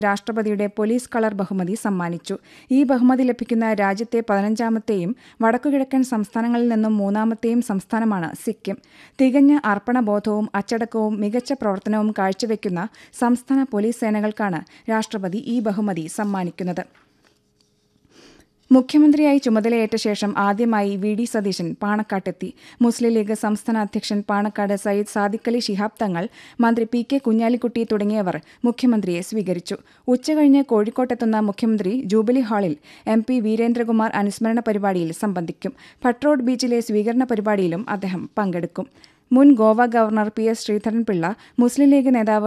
രാഷ്ട്രപതിയുടെ police colour ബഹുമതി സമ്മാനിച്ചു ഈ ബഹുമതി ലഭിക്കുന്ന രാജ്യത്തെ പതിനഞ്ചാമത്തെയും വടക്കുകിഴക്കൻ സംസ്ഥാനങ്ങളിൽ നിന്നും മൂന്നാമത്തെയും സംസ്ഥാനമാണ് സിക്കിം തികഞ്ഞ അർപ്പണബോധവും അച്ചടക്കവും മികച്ച പ്രവർത്തനവും കാഴ്ചവെക്കുന്ന സംസ്ഥാന പോലീസ് സേനകൾക്കാണ് രാഷ്ട്രപതി ഈ ബഹുമതി സമ്മാനിക്കുന്നത് മുഖ്യമന്ത്രിയായി ചുമതലയേറ്റ ശേഷം ആദ്യമായി വി ഡി സതീശൻ പാണക്കാട്ടെത്തി മുസ്ലിം ലീഗ് സംസ്ഥാന അധ്യക്ഷൻ പാണക്കാട് സയ്യിദ് സാദിഖലി ശിഹാബ് തങ്ങൾ മന്ത്രി പി കെ കുഞ്ഞാലിക്കുട്ടി തുടങ്ങിയവർ മുഖ്യമന്ത്രിയെ സ്വീകരിച്ചു ഉച്ചകഴിഞ്ഞ് കോഴിക്കോട്ടെത്തുന്ന മുഖ്യമന്ത്രി ജൂബിലി ഹാളിൽ എം പി വീരേന്ദ്രകുമാർ അനുസ്മരണ പരിപാടിയിൽ സംബന്ധിക്കും ഭട്രോഡ് ബീച്ചിലെ സ്വീകരണ പരിപാടിയിലും അദ്ദേഹം പങ്കെടുക്കും മുൻ Goa governor P S Sreedharan Pillai മുസ്ലിം ലീഗ് നേതാവ്